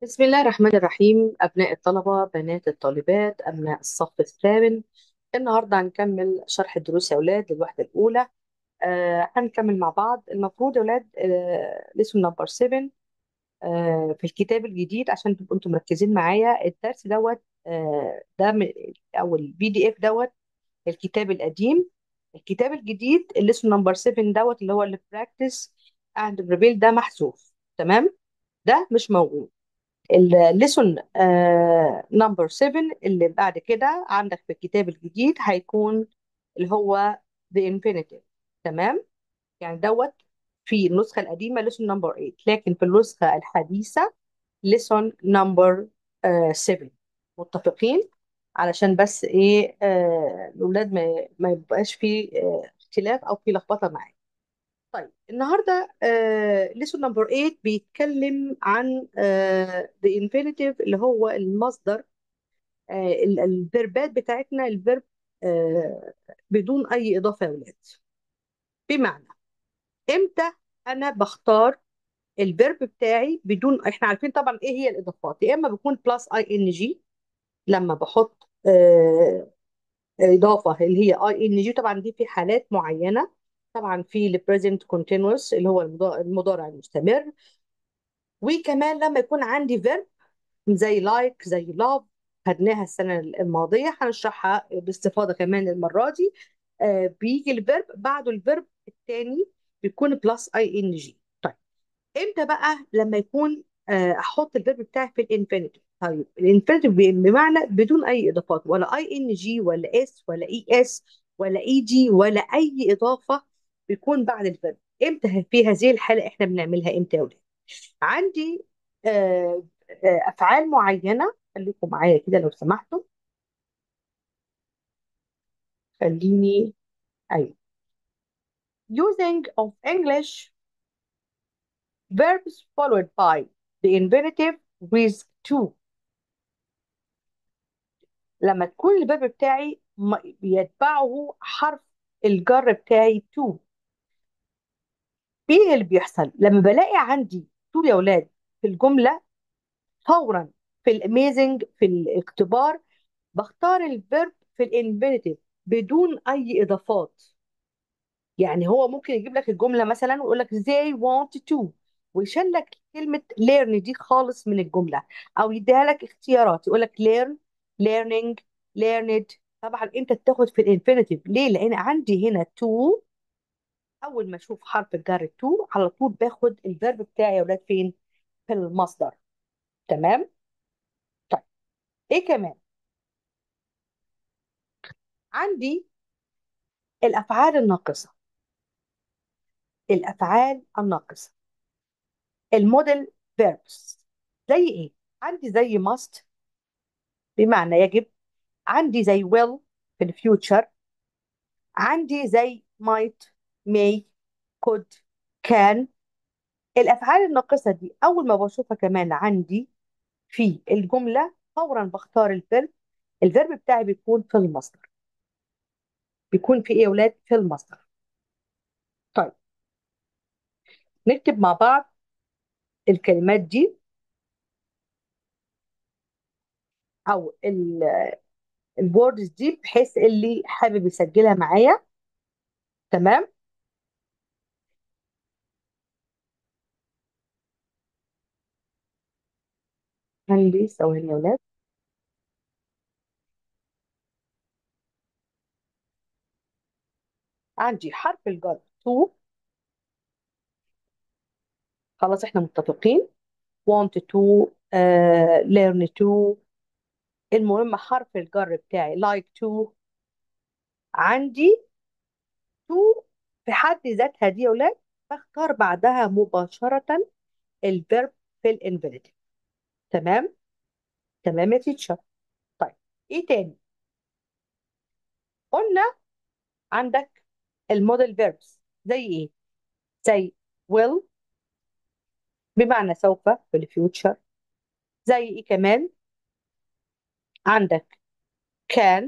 بسم الله الرحمن الرحيم أبناء الطلبة بنات الطالبات أبناء الصف الثامن النهاردة هنكمل شرح الدروس يا أولاد للوحدة الأولى آه هنكمل مع بعض المفروض يا أولاد آه لسون نمبر 7 آه في الكتاب الجديد عشان تبقوا أنتم مركزين معايا الدرس دوت آه ده من- أو البي دي إف دوت الكتاب القديم الكتاب الجديد الليسون نمبر 7 دوت اللي هو اللي براكتس اند بريفيل ده محذوف تمام ده مش موجود الليسون نمبر 7 اللي بعد كده عندك في الكتاب الجديد هيكون اللي هو the infinitive تمام يعني دوت في النسخة القديمة ليسون نمبر 8 لكن في النسخة الحديثة ليسون نمبر 7 متفقين علشان بس ايه آه الاولاد ما ما يبقاش في آه اختلاف او في لخبطه معايا طيب النهارده ليسون نمبر 8 بيتكلم عن ذا infinitive اللي هو المصدر آه، ال- الفيربات بتاعتنا الفيرب آه، بدون اي اضافه يا اولاد بمعنى امتى انا بختار الفيرب بتاعي بدون احنا عارفين طبعا ايه هي الاضافات يا اما بيكون بلس اي ان جي لما بحط آه، اضافه اللي هي اي ان جي طبعا دي في حالات معينه طبعا في البريزنت كونتينوس اللي هو المضا- المضارع المستمر وكمان لما يكون عندي فيرب زي لايك زي لاف خدناها السنة الماضية هنشرحها باستفاضة كمان المرة دي آه بيجي الفيرب بعده الفيرب الثاني بيكون بلس اي ان جي طيب امتى بقى لما يكون آه احط الفيرب بتاعي في الانفينيتيف طيب الانفينيتيف بمعنى بدون اي اضافات ولا اي ان جي ولا اس ولا اي اس ولا اي جي ولا اي اضافة بيكون بعد الفيرب امتى في هذه الحالة احنا بنعملها امتى يا ولاد عندي آه، آه، افعال معينه خليكم معايا كده لو سمحتوا خليني ايوه using of English verbs followed by the infinitive with to لما تكون الفيرب بتاعي م- بيتبعه حرف الجر بتاعي to ايه اللي بيحصل لما بلاقي عندي to يا اولاد في الجمله فورا في الاميزنج في الاختبار بختار الفيرب في الانفينيتيف بدون اي اضافات يعني هو ممكن يجيب لك الجملة مثلا ويقول لك they want to ويشيل لك كلمة learn دي خالص من الجملة أو يديها لك اختيارات يقول لك learn learning learned طبعا أنت تاخد في الانفينيتيف ليه؟ لأن عندي هنا to أول ما أشوف حرف الجر to على طول باخد الفيرب بتاعي يا ولاد فين؟ في المصدر تمام؟ طيب إيه كمان؟ عندي الأفعال الناقصة الأفعال الناقصة الموديل verbs زي إيه؟ عندي زي must بمعنى يجب عندي زي will في الفيوتشر عندي زي might may could can الأفعال الناقصة دي أول ما بشوفها كمان عندي في الجملة فورا بختار الفيرب الفيرب بتاعي بيكون في المصدر بيكون في إيه يا أولاد في المصدر طيب نكتب مع بعض الكلمات دي أو الوردز دي بحيث اللي حابب يسجلها معايا تمام عندي ثواني يا أولاد عندي حرف الجر to خلاص احنا متفقين want to uh, learn to المهم حرف الجر بتاعي like to عندي to في حد ذاتها دي يا ولاد بختار بعدها مباشرة الفيرب في الانفينيتيف تمام تمام يا تيتشر طيب ايه تاني قلنا عندك الموديل فيربس زي ايه زي will بمعنى سوف في الفيوتشر زي ايه كمان عندك can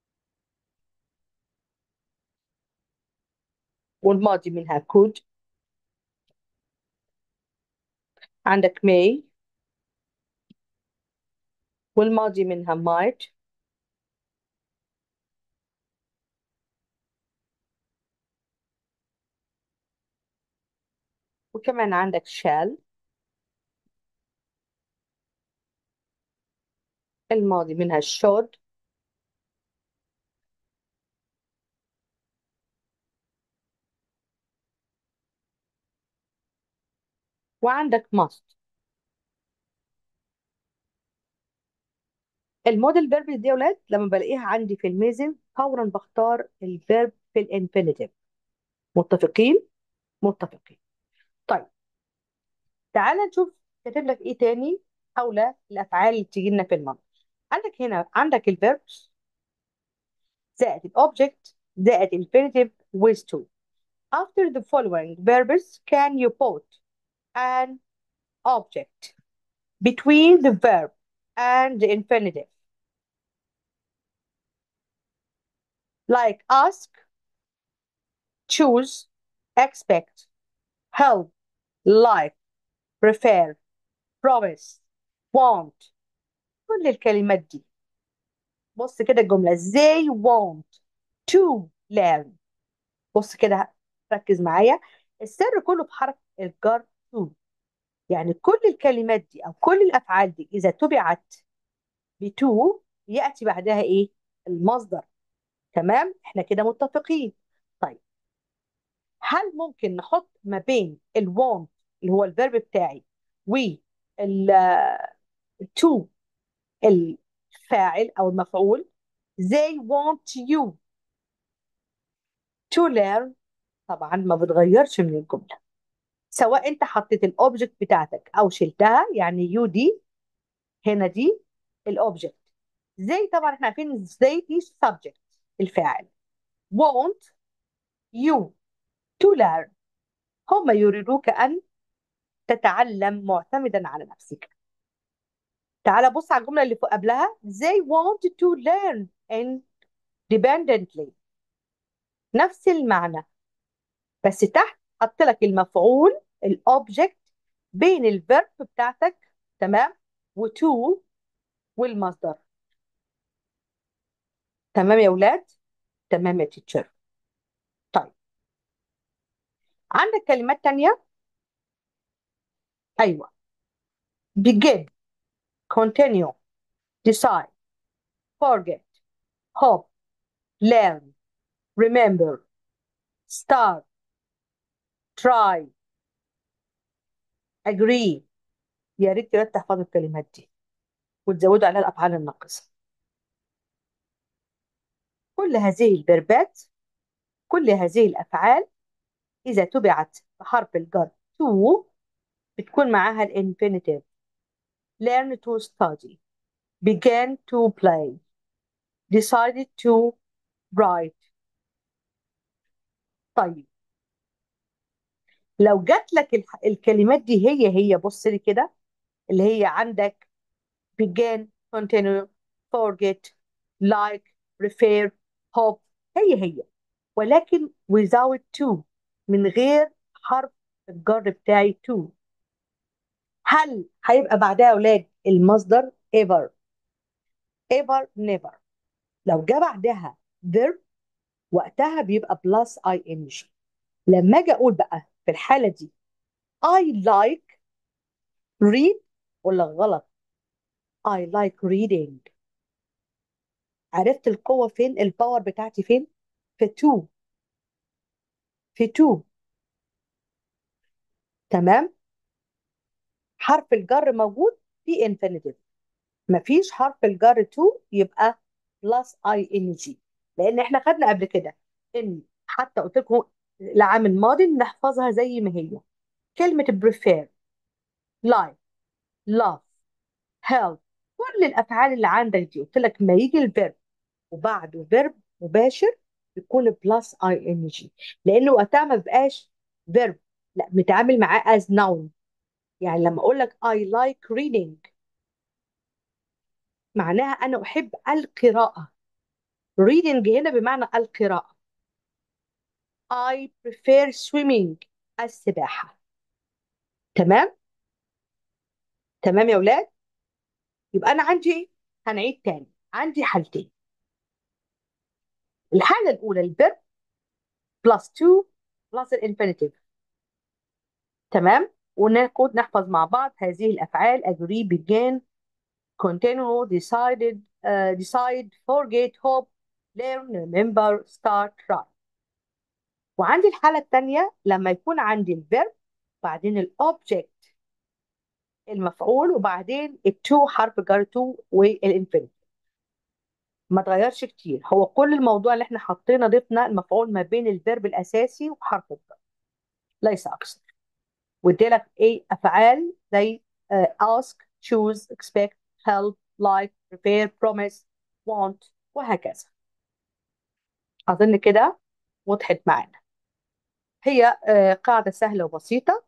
والماضي منها could عندك may والماضي منها might وكمان عندك shall الماضي منها should وعندك must الموديل فيرب دي يا ولاد لما بلاقيها عندي في الميزن فورا بختار الفيرب في الانفينيتيف متفقين متفقين طيب تعالى نشوف كاتب لك ايه تاني حول الافعال اللي بتيجي لنا في الماضي عندك هنا عندك الفيربس زائد الاوبجكت زائد infinitive with to after the following verbs can you put an object between the verb and the infinitive like ask choose expect help like prefer promise want كل الكلمات دي بص كده الجملة they want to learn بص كده ركز معايا السر كله في حرف الجر to يعني كل الكلمات دي او كل الافعال دي اذا تبعت بتو ياتي بعدها ايه المصدر تمام احنا كده متفقين طيب هل ممكن نحط ما بين ال want اللي هو الفيرب بتاعي وال to الفاعل او المفعول they want you to learn طبعا ما بتغيرش من الجمله سواء انت حطيت الاوبجكت بتاعتك او شلتها يعني يو دي هنا دي الاوبجكت زي طبعا احنا عارفين زي دي subject الفاعل want you to learn هم يريدوك ان تتعلم معتمدا على نفسك تعال بص على الجمله اللي فوق قبلها they want to learn independently نفس المعنى بس تحت حط لك المفعول الاوبجكت بين الفيرب بتاعتك تمام وتو والمصدر تمام يا ولاد تمام يا تيتشر طيب عندك كلمات تانية ايوه begin continue decide forget hope learn remember start try agree يا ريت كده تحفظوا الكلمات دي وتزودوا عليها الافعال الناقصه كل هذه الفيربات كل هذه الافعال اذا تبعت بحرف الجر to بتكون معاها الانفينيتيف learn to study began to play decided to write طيب لو جات لك الح- الكلمات دي هي هي بص لي كده اللي هي عندك begin continue forget like refer hope هي هي ولكن without to من غير حرف الجر بتاعي to هل هيبقى بعدها يا اولاد المصدر ever ever never لو جه بعدها verb وقتها بيبقى plus ing لما اجي اقول بقى في الحاله دي I like read ولا غلط I like reading عرفت القوة فين الباور بتاعتي فين في to في to تمام حرف الجر موجود في infinitive مفيش حرف الجر to يبقى plus ing لان احنا خدنا قبل كده ان حتى قلت لكم العام الماضي نحفظها زي ما هي كلمة prefer like love help كل الافعال اللي عندك دي قلت لك ما يجي الفيرب وبعده فيرب مباشر يكون بلس اي ان جي لانه وقتها ما بقاش فيرب لا بنتعامل معاه از noun يعني لما اقول لك I like reading معناها انا احب القراءة reading هنا بمعنى القراءة I prefer swimming السباحة تمام تمام يا ولاد يبقى انا عندي هنعيد تاني عندي حالتين الحالة الأولى الفيرب بلس 2 بلس الانفينيتيف تمام وناخد نحفظ مع بعض هذه الأفعال agree begin continue decided uh, decide forget hope learn remember start try وعندي الحالة الثانية لما يكون عندي الفيرب بعدين الأوبجكت المفعول وبعدين التو حرف جر تو والانفينيتيف ما اتغيرش كتير هو كل الموضوع اللي احنا حطينا ضفنا المفعول ما بين الفيرب الاساسي وحرف الجر ليس اكثر واديلك ايه افعال زي uh, ask choose expect help like prepare promise want وهكذا اظن كده وضحت معانا هي uh, قاعده سهله وبسيطه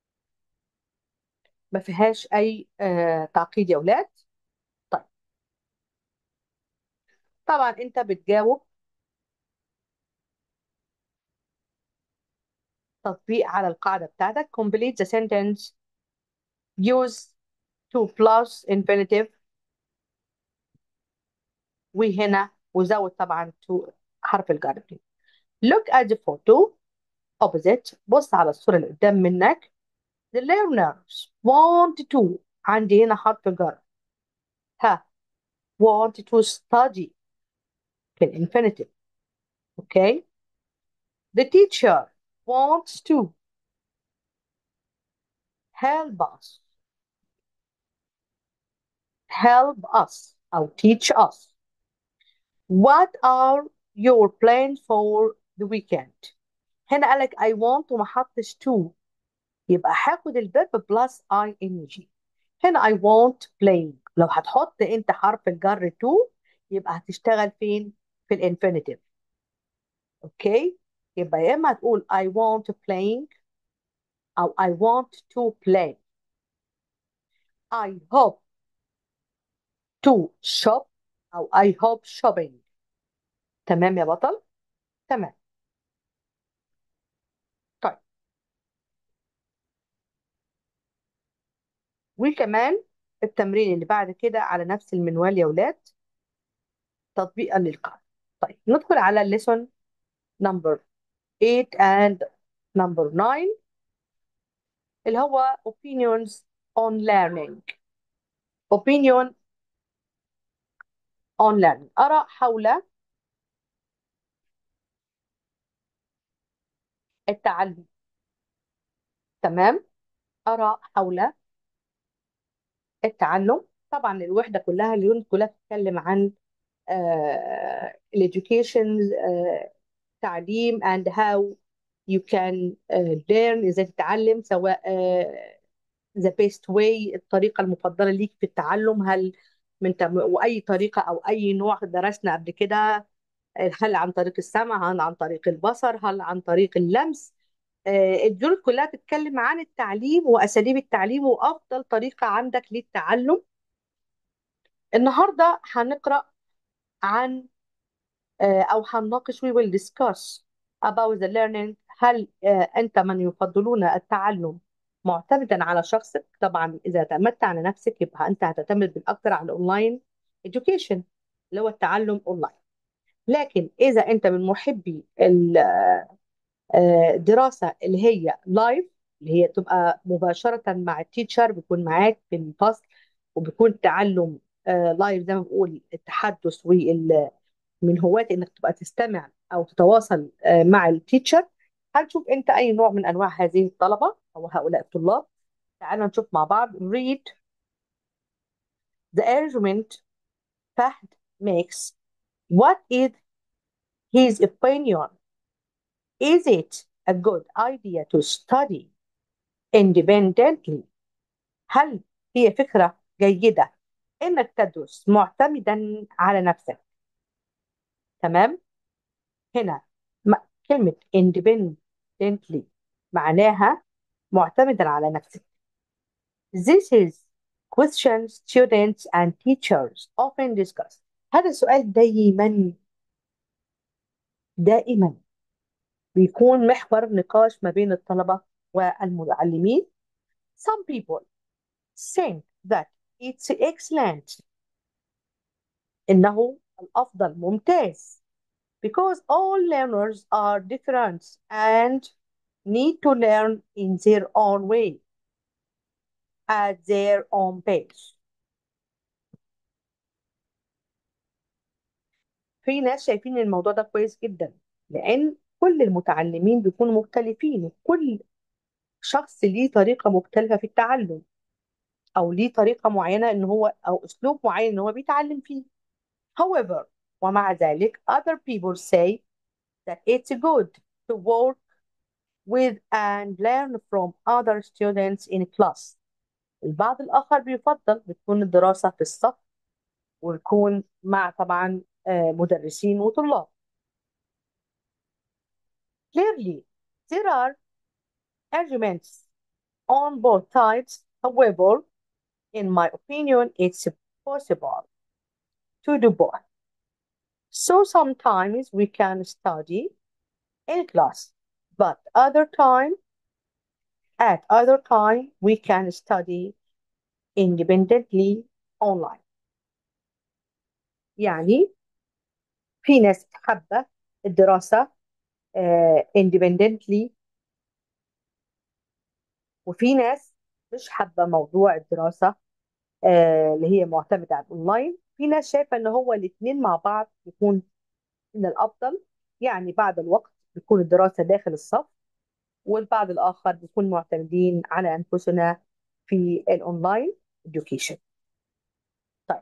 ما فيهاش اي uh, تعقيد يا اولاد طيب طبعا انت بتجاوب تطبيق على القاعدة بتاعتك complete the sentence use to plus infinitive وهنا وزود طبعا to حرف الجر look at the photo opposite بص على الصورة اللي قدام منك the learners want to عندي هنا حرف جر ها want to study في الانفينيتيف اوكي the teacher wants to help us help us أو teach us what are your plans for the weekend هنا قالك I want وما حطش to يبقى هاخد الفيرب بلس اي ان جي هنا I want playing لو هتحط انت حرف الجر to يبقى هتشتغل فين في الانفينيتيف اوكي يبقى يا اما هتقول I want playing او I want to play I hope to shop او I hope shopping تمام يا بطل تمام طيب وكمان التمرين اللي بعد كده على نفس المنوال يا ولاد تطبيقا للقاعدة طيب ندخل على الليسون نمبر 8 and number 9 اللي هو opinions on learning opinion on learning آراء حول التعلم تمام آراء حول التعلم طبعا الوحدة كلها اليونت كلها بتتكلم عن uh, education uh, تعليم and how you can uh, learn ازاي تتعلم سواء uh, the best way الطريقة المفضلة ليك في التعلم هل من تم... وأي طريقة أو أي نوع درسنا قبل كده هل عن طريق السمع هل عن طريق البصر هل عن طريق اللمس آه، الدروس كلها تتكلم عن التعليم وأساليب التعليم وأفضل طريقة عندك للتعلم النهاردة هنقرأ عن آه، أو هنناقش we will discuss about the learning هل آه، أنت من يفضلون التعلم معتمدا على شخصك طبعا إذا اعتمدت على نفسك يبقى أنت هتعتمد بالأكثر على الأونلاين education اللي هو التعلم أونلاين لكن إذا أنت من محبي ال- آه، الدراسة اللي هي لايف اللي هي تبقى مباشرة مع التيتشر بيكون معاك في الفصل وبيكون تعلم لايف زي ما بقول التحدث وال من هواة انك تبقى تستمع او تتواصل آه، مع التيتشر هنشوف انت اي نوع من انواع هذه الطلبة او هؤلاء الطلاب تعالوا نشوف مع بعض read the argument Fahd makes what is his opinion is it a good idea to study independently هل هي فكرة جيدة انك تدرس معتمدا على نفسك تمام هنا م- كلمة independently معناها معتمدا على نفسك This is question students and teachers often discuss هذا السؤال دايما دائما بيكون محور نقاش ما بين الطلبة والمعلمين Some people think that it's excellent إنه الأفضل ممتاز because all learners are different and need to learn in their own way at their own pace في ناس شايفين الموضوع ده كويس جدا لأن كل المتعلمين بيكونوا مختلفين وكل شخص ليه طريقة مختلفة في التعلم أو ليه طريقة معينة إن هو أو أسلوب معين إن هو بيتعلم فيه however ومع ذلك other people say that it's good to work with and learn from other students in class البعض الآخر بيفضل بتكون الدراسة في الصف ويكون مع طبعا آه، مدرسين وطلاب clearly there are arguments on both sides however in my opinion it's possible to do both so sometimes we can study in class but other time at other time we can study independently online يعني في ناس حابة الدراسة آه، independently وفي ناس مش حابة موضوع الدراسة آه، اللي هي معتمدة على الأونلاين في ناس شايفة إن هو الاتنين مع بعض يكون من الأفضل يعني بعد الوقت بيكون الدراسة داخل الصف والبعض الآخر بيكون معتمدين على أنفسنا في الأونلاين education طيب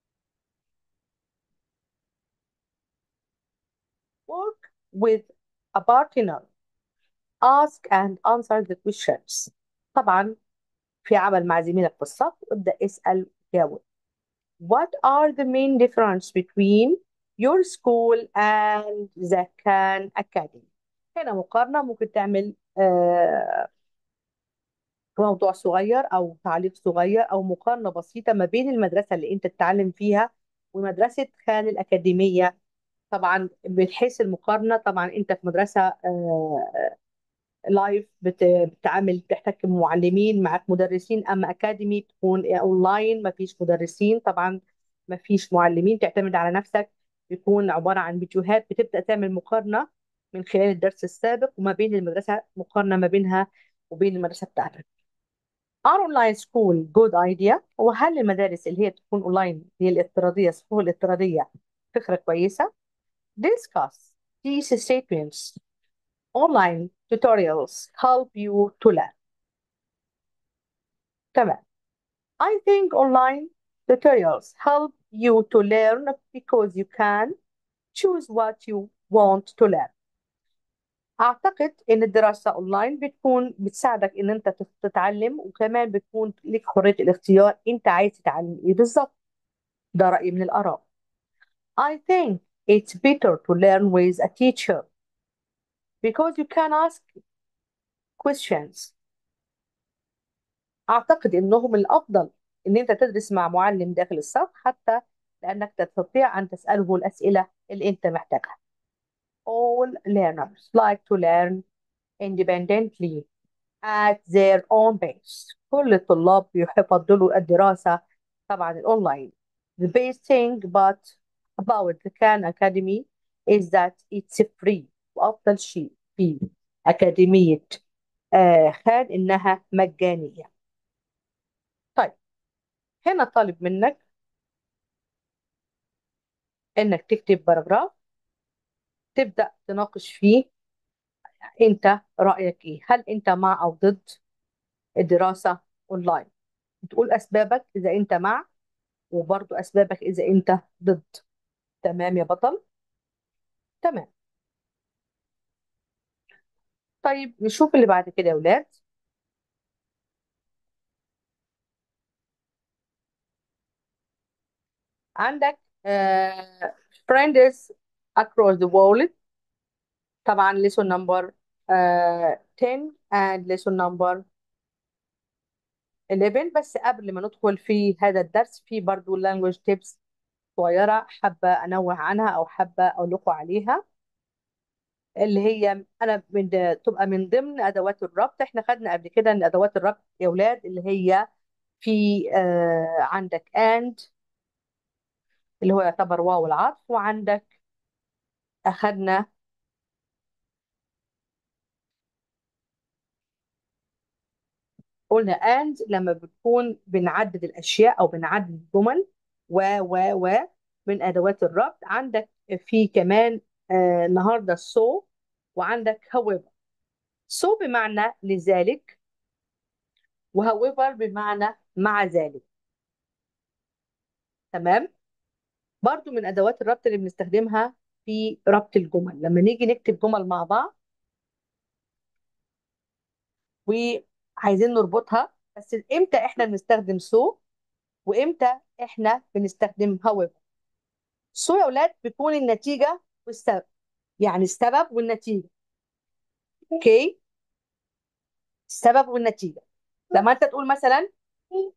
work with a partner ask and answer the questions طبعا في عمل مع زميلك في الصف ابدأ اسأل وجاوب What are the main difference between your school and the Khan Academy هنا مقارنة ممكن تعمل آه، موضوع صغير أو تعليق صغير أو مقارنة بسيطة ما بين المدرسة اللي أنت تتعلم فيها ومدرسة خان الأكاديمية طبعا بحيث المقارنة طبعا أنت في مدرسة آه، لايف بت- بتتعامل بتحتك بمعلمين معك مدرسين اما اكاديمي تكون اونلاين ما فيش مدرسين طبعا ما فيش معلمين تعتمد على نفسك بيكون عبارة عن فيديوهات بتبدأ تعمل مقارنة من خلال الدرس السابق وما بين المدرسة مقارنة ما بينها وبين المدرسة بتاعتك Are online school good idea؟ وهل المدارس اللي هي تكون اونلاين هي الافتراضية الصفوف الافتراضية فكرة كويسة؟ Discuss these statements online tutorials help you to learn تمام I think online tutorials help you to learn because you can choose what you want to learn أعتقد إن الدراسة أونلاين بتكون بتساعدك إن أنت تت- تتعلم وكمان بتكون لك حرية الاختيار أنت عايز تتعلم إيه بالظبط ده رأيي من الآراء I think it's better to learn with a teacher because you can ask questions أعتقد إنه من الأفضل إن أنت تدرس مع معلم داخل الصف حتى لأنك تستطيع أن تسأله الأسئلة اللي أنت محتاجها. All learners like to learn independently at their own pace. كل الطلاب يفضلوا الدراسة طبعا الأونلاين. The best thing but about the Khan Academy is that it's free. وأفضل شيء في أكاديمية آه، خان إنها مجانية. طيب هنا طالب منك انك تكتب باراجراف تبدأ تناقش فيه انت رأيك ايه هل انت مع او ضد الدراسة اونلاين تقول اسبابك اذا انت مع وبرضو اسبابك اذا انت ضد تمام يا بطل تمام طيب نشوف اللي بعد كده يا ولاد عندك آه friends across the world طبعا lesson number آه 10 and lesson number 11 بس قبل ما ندخل في هذا الدرس في برضو language tips صغيرة حابة أنوه عنها أو حابة أقول لكم عليها اللي هي أنا من تبقى من ضمن أدوات الربط إحنا خدنا قبل كده إن أدوات الربط يا أولاد اللي هي في آه عندك and اللي هو يعتبر واو العطف وعندك أخدنا قلنا and لما بنكون بنعدد الأشياء أو بنعدد الجمل و و و من أدوات الربط عندك في كمان آه النهاردة so وعندك however so بمعنى لذلك و however بمعنى مع ذلك تمام برضو من أدوات الربط اللي بنستخدمها في ربط الجمل لما نيجي نكتب جمل مع بعض وعايزين نربطها بس امتى احنا بنستخدم so وامتى احنا بنستخدم however so يا اولاد بيكون النتيجة والسبب يعني السبب والنتيجة اوكي السبب والنتيجة لما انت تقول مثلا